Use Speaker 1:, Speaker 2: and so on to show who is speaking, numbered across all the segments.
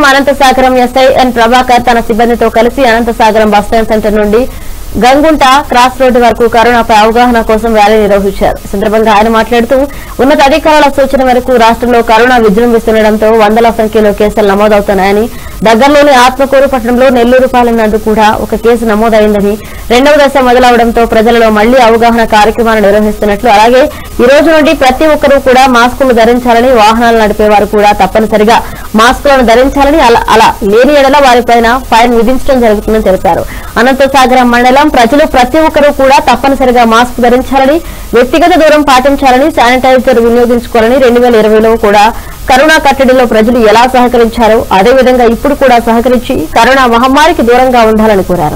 Speaker 1: మండలం అనంతసాగరం ఎస్ఐ ఎన్ ప్రభాకర్ తన సిబ్బందితో కలిసి అనంతసాగరం బస్టాండ్ సెంటర్ నుండి గంగుంట క్రాస్ రోడ్డు వరకు కరోనాపై అవగాహన కోసం ర్యాలీ నిర్వహించారు ఈ సందర్భంగా ఆయన మాట్లాడుతూ ఉన్నత అధికారుల సూచన మేరకు రాష్ట్రంలో కరోనా విజృంభిస్తుండటంతో వందల సంఖ్యలో కేసులు నమోదవుతున్నాయని దగ్గరలోని ఆత్మకూరు పట్టణంలో నెల్లూరు పాలెం నందు కూడా ఒక కేసు నమోదైందని రెండవ దశ మొదలవడంతో ప్రజలలో మళ్లీ అవగాహన కార్యక్రమాలు నిర్వహిస్తున్నట్లు అలాగే ఈ రోజు నుండి ప్రతి ఒక్కరూ కూడా మాస్కులు ధరించాలని వాహనాలు నడిపేవారు కూడా తప్పనిసరిగా మాస్కులను ధరించాలని అలా- అలా లేని ఎడల వారిపైన ఫైన్ విధించడం జరుగుతుందని తెలిపారు అనంతసాగరం మండలం ప్రజలు ప్రతి ఒక్కరూ కూడా తప్పనిసరిగా మాస్క్ ధరించాలని వ్యక్తిగత దూరం పాటించాలని శానిటైజర్ వినియోగించుకోవాలని రెండు వేల ఇరవైలో కూడా కరోనా కట్టడిలో ప్రజలు ఎలా సహకరించారో అదేవిధంగా ఇప్పుడు కూడా సహకరించి కరోనా మహమ్మారికి దూరంగా ఉండాలని కోరారు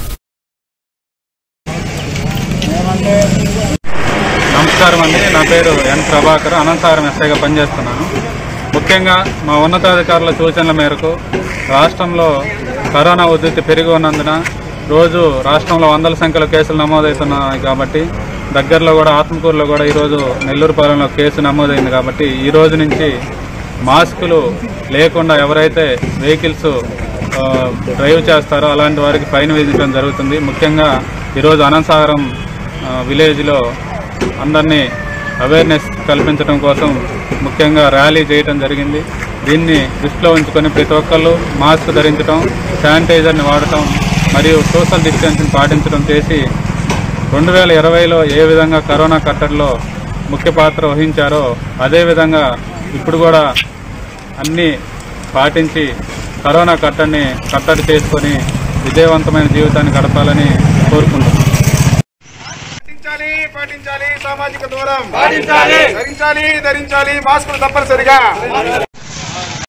Speaker 2: నమస్కారం అండి నా పేరు ఎన్ ప్రభాకర్ అనంతసాగరం ఎస్ఐగా పనిచేస్తున్నాను ముఖ్యంగా మా ఉన్నతాధికారుల సూచనల మేరకు రాష్ట్రంలో కరోనా ఉధృతి పెరిగి ఉన్నందున రోజు రాష్ట్రంలో వందల సంఖ్యలో కేసులు నమోదవుతున్నాయి కాబట్టి దగ్గరలో కూడా ఆత్మకూరులో కూడా ఈరోజు నెల్లూరుపాలెంలో కేసు నమోదైంది కాబట్టి ఈ రోజు నుంచి మాస్కులు లేకుండా ఎవరైతే వెహికల్స్ ఆ, డ్రైవ్ చేస్తారో అలాంటి వారికి ఫైన్ విధించడం జరుగుతుంది ముఖ్యంగా ఈరోజు అనంతసాగరం ఆ, విలేజ్లో అందరినీ అవేర్నెస్ కల్పించడం కోసం ముఖ్యంగా ర్యాలీ చేయడం జరిగింది దీన్ని దృష్టిలో ఉంచుకొని ప్రతి ఒక్కళ్ళు మాస్క్ ధరించడం శానిటైజర్ని వాడటం మరియు సోషల్ డిస్టెన్సింగ్ పాటించడం చేసి రెండు వేల ఇరవైలో ఏ విధంగా కరోనా కట్టడిలో ముఖ్య పాత్ర వహించారో అదేవిధంగా ఇప్పుడు కూడా అన్నీ పాటించి కరోనా కట్టడిని కట్టడి చేసుకొని విజయవంతమైన జీవితాన్ని గడపాలని కోరుకుంటున్నాను
Speaker 3: పాటించాలి పాటించాలి సామాజిక దూరం పాటించాలి ధరించాలి ధరించాలి మాస్కులు తప్పనిసరిగా